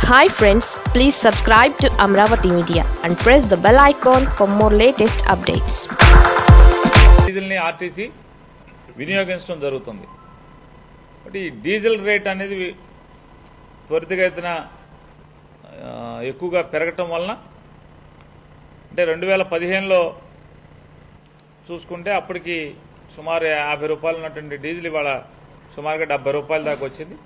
Hi friends please subscribe to Amaravati media and press the bell icon for more latest updates డీజిల్ని RTC వినియోగించడం జరుగుతుంది but ఈ diesel rate అనేది త్వరితగతిన ఆ, ఎక్కువగా పెరగటం వలన అంటే రెండు వేల పదిహేనులో చూసుకుంటే అప్పటికి సుమారు యాభై రూపాయలు ఉన్నటువంటి డీజిల్ ఇవాళ సుమారుగా డెబ్బై రూపాయల దాకా వచ్చింది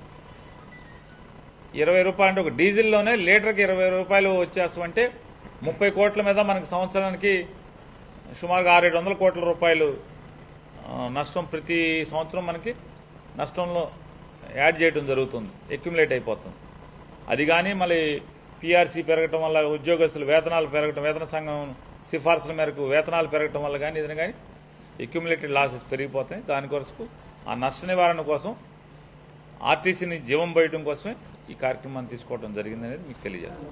ఇరవై రూపాయలు అంటే ఒక డీజిల్లోనే లీటర్కి ఇరవై రూపాయలు వచ్చేస్తామంటే ముప్పై కోట్ల మీద మనకి సంవత్సరానికి సుమారుగా ఆరేడు వందల కోట్ల రూపాయలు ఆ, నష్టం ప్రతి సంవత్సరం మనకి నష్టంలో యాడ్ చేయడం జరుగుతుంది ఎక్యుములేట్ అయిపోతుంది అది కానీ మళ్ళీ పీఆర్సీ పెరగటం వల్ల ఉద్యోగస్తులు వేతనాలు పెరగటం వేతన సంఘం సిఫార్సుల మేరకు వేతనాలు పెరగటం వల్ల కానీ ఇదని కానీ ఎక్యుములేటెడ్ లాసెస్ పెరిగిపోతాయి దాని కొరకు ఆ నష్ట నివారణ కోసం ఆర్టీసీని జీవం పోయటం కోసమే ఈ కార్యక్రమాన్ని తీసుకోవడం జరిగిందనేది మీకు తెలియజేస్తాను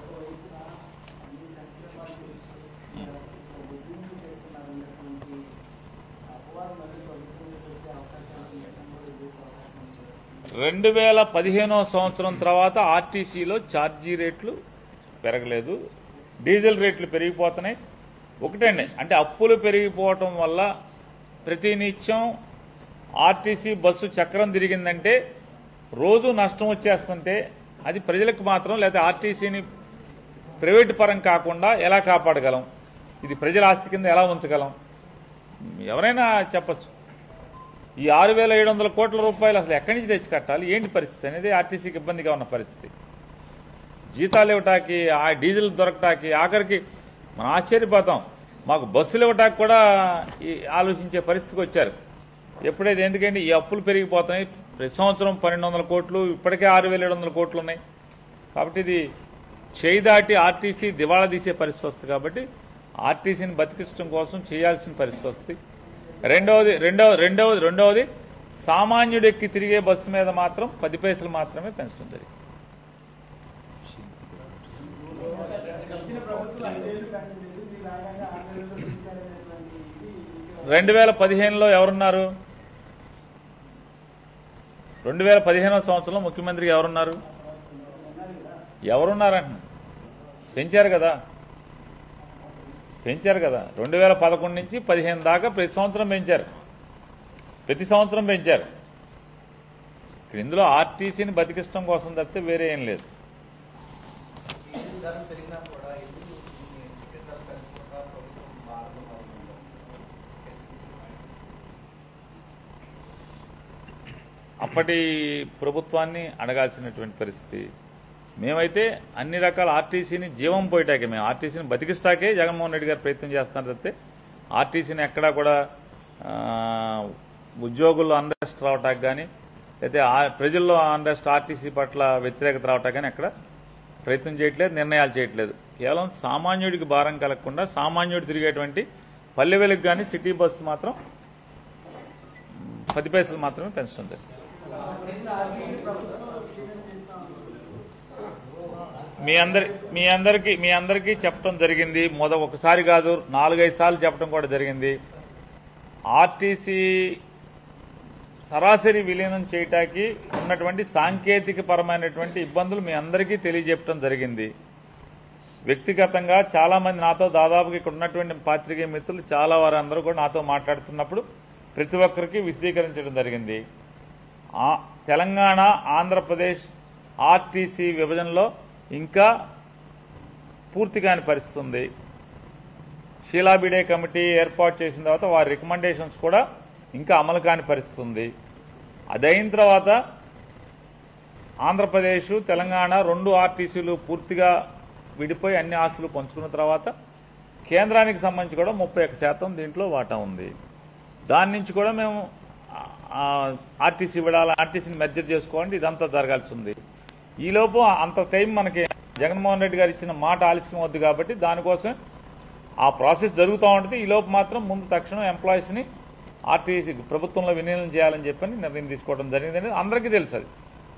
రెండు వేల పదిహేనో సంవత్సరం తర్వాత ఆర్టీసీలో ఛార్జీ రేట్లు పెరగలేదు డీజిల్ రేట్లు పెరిగిపోతున్నాయి ఒకటండి అంటే అప్పులు పెరిగిపోవటం వల్ల ప్రతినిత్యం ఆర్టీసీ బస్సు చక్రం తిరిగిందంటే రోజు నష్టం వచ్చేస్తుంటే అది ప్రజలకు మాత్రం లేదా ఆర్టీసీని ప్రైవేట్ పరం కాకుండా ఎలా కాపాడగలం ఇది ప్రజల ఆస్తి కింద ఎలా ఉంచగలం ఎవరైనా చెప్పచ్చు ఈ ఆరు వేల ఏడు వందల కోట్ల రూపాయలు అసలు ఎక్కడి నుంచి తెచ్చి కట్టాలి ఏంటి పరిస్థితి అనేది ఆర్టీసీకి ఇబ్బందిగా ఉన్న పరిస్థితి జీతాలు ఇవ్వటానికి ఆ డీజిల్ దొరకటానికి ఆఖరికి మనం ఆశ్చర్యపోతాం మాకు బస్సులు ఇవ్వటానికి కూడా ఈ ఆలోచించే పరిస్థితికి వచ్చారు ఎప్పుడైతే ఎందుకంటే ఈ అప్పులు పెరిగిపోతున్నాయి ప్రతి సంవత్సరం పన్నెండు వందల కోట్లు ఇప్పటికే ఆరు వేల ఏడు వందల కోట్లు ఉన్నాయి కాబట్టి ఇది చేయి దాటి ఆర్టీసీ దివాళా తీసే పరిస్థితి వస్తుంది కాబట్టి ఆర్టీసీని బతికించడం కోసం చేయాల్సిన పరిస్థితి వస్తుంది రెండవది రెండవ రెండవది రెండవది సామాన్యుడు ఎక్కి తిరిగే బస్సు మీద మాత్రం పది పైసలు మాత్రమే పెంచడం జరిగింది రెండు వేల పదిహేనులో ఎవరున్నారు రెండు వేల పదిహేనవ సంవత్సరంలో ముఖ్యమంత్రి ఎవరున్నారు ఎవరున్నారంట పెంచారు కదా పెంచారు కదా రెండు వేల పదకొండు నుంచి పదిహేను దాకా ప్రతి సంవత్సరం పెంచారు ప్రతి సంవత్సరం పెంచారు ఇక్కడ ఇందులో ఆర్టీసీని బతికించడం కోసం తప్పితే వేరే ఏం లేదు అప్పటి ప్రభుత్వాన్ని అడగాల్సినటువంటి పరిస్థితి మేమైతే అన్ని రకాల ఆర్టీసీని జీవం పోయటాకే మేము ఆర్టీసీని బతికిస్తాకే జగన్మోహన్ రెడ్డి గారు ప్రయత్నం చేస్తున్నారు తప్పితే ఆర్టీసీని ఎక్కడా కూడా ఆ, ఉద్యోగుల్లో అన్రెస్ట్ రావటానికి కానీ అయితే ఆ- ప్రజల్లో అన్రెస్ట్ ఆర్టీసీ పట్ల వ్యతిరేకత రావటానికి కానీ ఎక్కడ ప్రయత్నం చేయట్లేదు నిర్ణయాలు చేయట్లేదు కేవలం సామాన్యుడికి భారం కలగకుండా సామాన్యుడు తిరిగేటువంటి పల్లె వెలుగు కానీ సిటీ బస్సు మాత్రం మ్, పది పైసలు మాత్రమే పెంచడం జరిగింది మీ అందరి మీ అందరికి మీ అందరికీ చెప్పడం జరిగింది మొద ఒకసారి కాదు నాలుగైదు సార్లు చెప్పడం కూడా జరిగింది ఆర్టీసీ సరాసరి విలీనం చేయటానికి ఉన్నటువంటి సాంకేతిక పరమైనటువంటి ఇబ్బందులు మీ అందరికీ తెలియజెప్పడం జరిగింది వ్యక్తిగతంగా చాలా మంది నాతో దాదాపుగా ఇక్కడ ఉన్నటువంటి పాత్రికేయ మిత్రులు చాలా వారు అందరూ కూడా నాతో మాట్లాడుతున్నప్పుడు ప్రతి ఒక్కరికి విశదీకరించడం జరిగింది ఆ- తెలంగాణ ఆంధ్రప్రదేశ్ ఆర్టీసీ విభజనలో ఇంకా పూర్తి కాని పరిస్థితి ఉంది షీలాబిడే కమిటీ ఏర్పాటు చేసిన తర్వాత వారి రికమెండేషన్స్ కూడా ఇంకా అమలు కాని పరిస్థితి ఉంది అదైన తర్వాత ఆంధ్రప్రదేశ్ తెలంగాణ రెండు ఆర్టీసీలు పూర్తిగా విడిపోయి అన్ని ఆస్తులు పంచుకున్న తర్వాత కేంద్రానికి సంబంధించి కూడా ముప్పై ఒక్క శాతం దీంట్లో వాటా ఉంది దాని నుంచి కూడా మేము ఆ, ఆర్టీసీ విడాలి ఆర్టీసీని మెర్జర్ చేసుకోవాలంటే ఇదంతా జరగాల్సి ఉంది ఈలోపు అంత టైం మనకి జగన్మోహన్ రెడ్డి గారు ఇచ్చిన మాట ఆలస్యం అవుద్ది కాబట్టి దానికోసం ఆ ప్రాసెస్ జరుగుతూ ఉంటుంది ఈలోపు మాత్రం ముందు తక్షణం ఎంప్లాయీస్ ని ఆర్టీసీ ప్రభుత్వంలో విలీనం చేయాలని చెప్పని నిర్ణయం తీసుకోవడం జరిగింది అనేది అందరికీ తెలుసు అది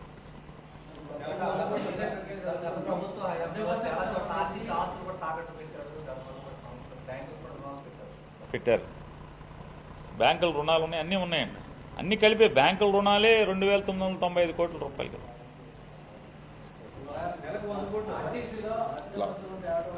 ప్రభుత్వ హయాంలో చాలా చోట్ల ఆర్టీసీ ఆస్తులు కూడా తాకట్టు పెట్టారు బ్యాంకులు కూడా రుణాలు పెట్టారు పెట్టారు బ్యాంకుల రుణాలు ఉన్నాయి అన్నీ ఉన్నాయండి అన్ని కలిపి బ్యాంకుల రుణాలే రెండు వేల తొమ్మిది వందల తొంభై ఐదు కోట్ల రూపాయలు కదా నెలకు వంద కోట్లు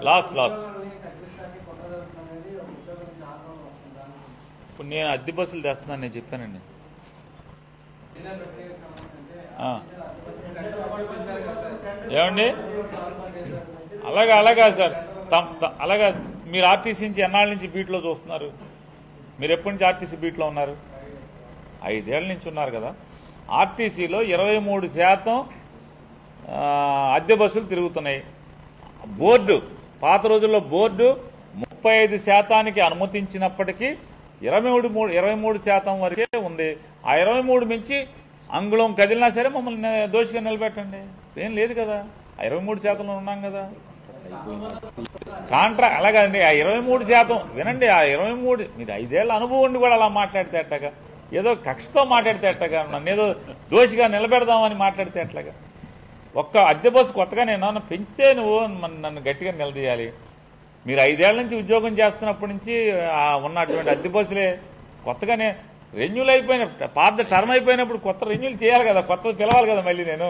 లాస్ లాస్ ఉద్యోగాలని తగ్గించడానికి కొనసాగుతున్నది ఒక ఉద్యోగం నుంచి ఆందోళన వస్తుంది దాని గురించి. ఇప్పుడు నేను అద్దె బస్సులు తెస్తున్నాను నేను చెప్పానండి జిల్లా ప్రత్యేక క్రమం అంటే ఆ. రెండు రూపాయలు పెంచారు కదా సార్. ఏమండి అలాగా అలాగా సార్ తమ్- త- అలాగా మీరు ఆర్టీసీ నుంచి ఎన్నాళ్ళ నుంచి బీట్లో చూస్తున్నారు మీరు ఎప్పటి నుంచి ఆర్టీసీ బీట్లో ఉన్నారు ఐదేళ్ల నుంచి ఉన్నారు కదా ఆర్టీసీలో ఇరవై మూడు శాతం ఆ, అద్దె బస్సులు తిరుగుతున్నాయి బోర్డు పాత రోజుల్లో బోర్డు ముప్పై ఐదు శాతానికి అనుమతించినప్పటికీ ఇరవై మూడు మూడు ఇరవై మూడు శాతం వరకే ఉంది ఆ ఇరవై మూడు మించి అంగుళం కదిలినా సరే మమ్మల్ని నే- దోషిగా నిలబెట్టండి ఏం లేదు కదా ఆ ఇరవై మూడు శాతంలో ఉన్నాం కదా కాంట్రా అలాగండి ఆ ఇరవై మూడు శాతం వినండి ఆ ఇరవై మూడు మీరు ఐదేళ్ల అనుభవం ఉండి కూడా అలా మాట్లాడితే ఎట్టగా ఏదో కక్షతో మాట్లాడితే ఎట్టగా నన్ను ఏదో దోషిగా నిలబెడదామని మాట్లాడితే ఎట్లాగా ఒక్క అద్దె బస్సు కొత్తగా నేను ఏమన్నా పెంచితే నువ్వు మన- నన్ను గట్టిగా నిలదీయాలి మీరు ఐదేళ్ల నుంచి ఉద్యోగం చేస్తున్నప్పటి నుంచి ఆ ఉన్నటువంటి అద్దె బస్సులే కొత్తగానే రెన్యూల్ అయిపోయిన పాత టర్మ్ అయిపోయినప్పుడు కొత్త రెన్యూల్ చేయాలి కదా కొత్తది పిలవాలి కదా మళ్ళీ నేను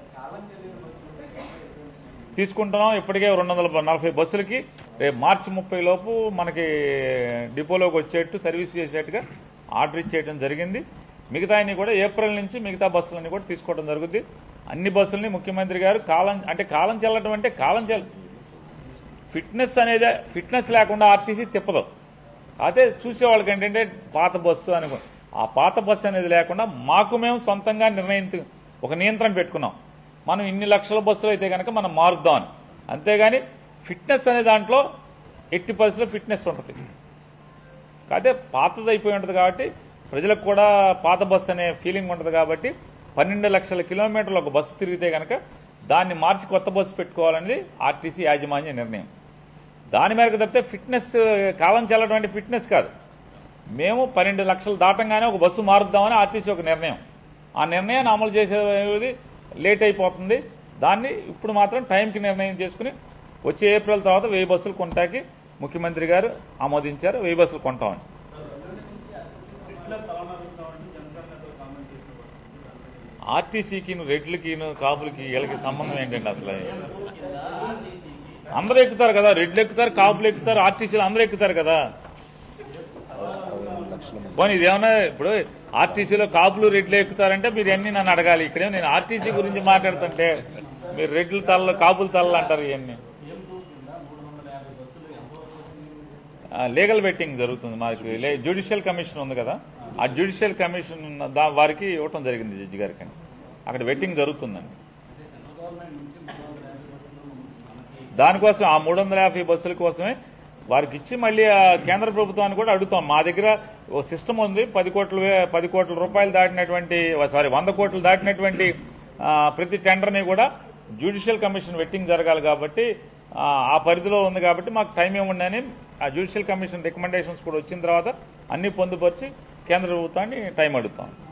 తీసుకుంటున్నాం ఇప్పటికే రెండు వందల నలభై బస్సులకి రేపు మార్చి ముప్పై లోపు మనకి డిపోలోకి వచ్చేట్టు సర్వీస్ చేసేట్టుగా ఆర్డర్ ఇచ్చేయడం జరిగింది మిగతా కూడా ఏప్రిల్ నుంచి మిగతా బస్సులన్నీ కూడా తీసుకోవడం జరుగుతుంది అన్ని బస్సుల్ని ముఖ్యమంత్రి గారు కాలం అంటే కాలం చెల్లడం అంటే కాలం చెల్ల ఫిట్నెస్ అనేది ఫిట్నెస్ లేకుండా ఆర్టీసీ తిప్పదు అదే చూసేవాళ్ళకి ఏంటంటే పాత బస్సు అనుకో ఆ పాత బస్సు అనేది లేకుండా మాకు మేము సొంతంగా నిర్ణయం ఒక నియంత్రణ పెట్టుకున్నాం మనం ఇన్ని లక్షల బస్సులు అయితే కనుక మనం మారుద్దామని అంతేగాని ఫిట్నెస్ అనే దాంట్లో ఎట్టి పరిస్థితుల్లో ఫిట్నెస్ ఉంటుంది కాకపోతే పాతది అయిపోయి ఉంటుంది కాబట్టి ప్రజలకు కూడా పాత బస్సు అనే ఫీలింగ్ ఉంటుంది కాబట్టి పన్నెండు లక్షల కిలోమీటర్లు ఒక బస్సు తిరిగితే కనుక దాన్ని మార్చి కొత్త బస్సు పెట్టుకోవాలనేది ఆర్టీసీ యాజమాన్య నిర్ణయం దాని మేరకు తప్పితే ఫిట్నెస్ కాలం చెల్లటువంటి ఫిట్నెస్ కాదు మేము పన్నెండు లక్షలు దాటంగానే ఒక బస్సు మారుద్దామని ఆర్టీసీ ఒక నిర్ణయం ఆ నిర్ణయాన్ని అమలు చేసేది లేట్ అయిపోతుంది దాన్ని ఇప్పుడు మాత్రం టైంకి నిర్ణయం చేసుకుని వచ్చే ఏప్రిల్ తర్వాత వెయ్యి బస్సులు కొంటాకి ముఖ్యమంత్రి గారు ఆమోదించారు వెయ్యి బస్సులు కొంటామని ఆర్టీసీకి రెడ్లకి కాపులకి వీళ్ళకి సంబంధం ఏంటండి అసలు అందరూ ఎక్కుతారు కదా రెడ్లు ఎక్కుతారు కాపులు ఎక్కుతారు ఆర్టీసీలు అందరూ ఎక్కుతారు కదా పోనీ ఇదేమన్నా ఇప్పుడు ఆర్టీసీలో కాపులు రెడ్లు ఎక్కుతారంటే మీరు అన్ని నన్ను అడగాలి ఇక్కడే నేను ఆర్టీసీ గురించి మాట్లాడుతుంటే మీరు రెడ్ల తల్ల కాపుల తల్ల అంటారు ఇవన్నీ లీగల్ బెట్టింగ్ జరుగుతుంది మాకు జ్యుడిషియల్ కమిషన్ ఉంది కదా ఆ జ్యుడిషియల్ కమిషన్ ఉన్న దా- వారికి ఇవ్వటం జరిగింది జడ్జి గారికి అక్కడ వెట్టింగ్ జరుగుతుందండి దానికోసం ఆ మూడు వందల యాభై బస్సుల కోసమే వారికి ఇచ్చి మళ్ళీ ఆ కేంద్ర ప్రభుత్వాన్ని కూడా అడుగుతాం మా దగ్గర ఓ సిస్టమ్ ఉంది పది కోట్ల వే- పది కోట్ల రూపాయలు దాటినటువంటి సారీ వంద కోట్లు దాటినటువంటి ఆ, ప్రతి టెండర్ని కూడా జ్యుడిషియల్ కమిషన్ వెట్టింగ్ జరగాలి కాబట్టి ఆ, ఆ పరిధిలో ఉంది కాబట్టి మాకు టైం ఏముంది అని ఆ జ్యుడిషియల్ కమిషన్ రికమెండేషన్స్ కూడా వచ్చిన తర్వాత అన్ని పొందుపరిచి కేంద్ర ప్రభుత్వాన్ని టైం అడుగుతాం